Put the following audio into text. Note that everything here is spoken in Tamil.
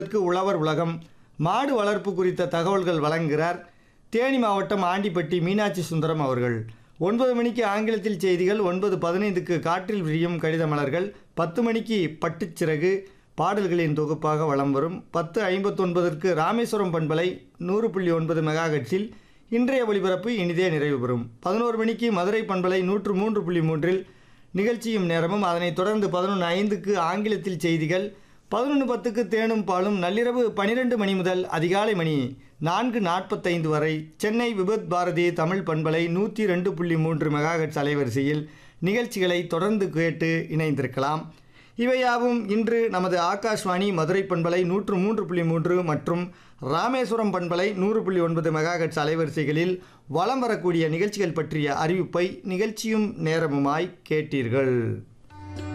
க்கு உழவர் உலகம் மாடு வளர்ப்பு குறித்த தகவல்கள் வழங்குகிறார் தேனி மாவட்டம் ஆண்டிப்பட்டி மீனாட்சி சுந்தரம் அவர்கள் ஒன்பது மணிக்கு ஆங்கிலத்தில் செய்திகள் ஒன்பது பதினைந்துக்கு காற்றில் விரியும் கடித மலர்கள் பத்து மணிக்கு பட்டுச்சிறகு பாடல்களின் தொகுப்பாக வலம் வரும் பத்து ஐம்பத்தொன்பதற்கு ராமேஸ்வரம் பண்பலை நூறு புள்ளி ஒன்பது மெகாஹெட்ஸில் இன்றைய ஒளிபரப்பு இனிதே நிறைவு பெறும் பதினோரு மணிக்கு மதுரை பண்பலை நூற்று மூன்று புள்ளி மூன்றில் நிகழ்ச்சியும் நேரமும் அதனைத் தொடர்ந்து பதினொன்று ஐந்துக்கு ஆங்கிலத்தில் செய்திகள் பதினொன்று பத்துக்கு தேனும் பாலும் நள்ளிரவு பனிரெண்டு மணி முதல் அதிகாலை மணி நான்கு நாற்பத்தைந்து வரை சென்னை விபத் பாரதி தமிழ் பண்பலை நூற்றி ரெண்டு புள்ளி மூன்று மெகாஹெட்ஸ் அலைவரிசையில் நிகழ்ச்சிகளை தொடர்ந்து கேட்டு இணைந்திருக்கலாம் இவையாவும் இன்று நமது ஆகாஷ்வாணி மதுரை பண்பலை நூற்று மூன்று புள்ளி மூன்று மற்றும் ராமேஸ்வரம் பண்பலை நூறு புள்ளி ஒன்பது மெகாஹெட்ஸ் அலைவரிசைகளில் வலம் வரக்கூடிய நிகழ்ச்சிகள் பற்றிய அறிவிப்பை நிகழ்ச்சியும் நேரமுமாய் கேட்டீர்கள்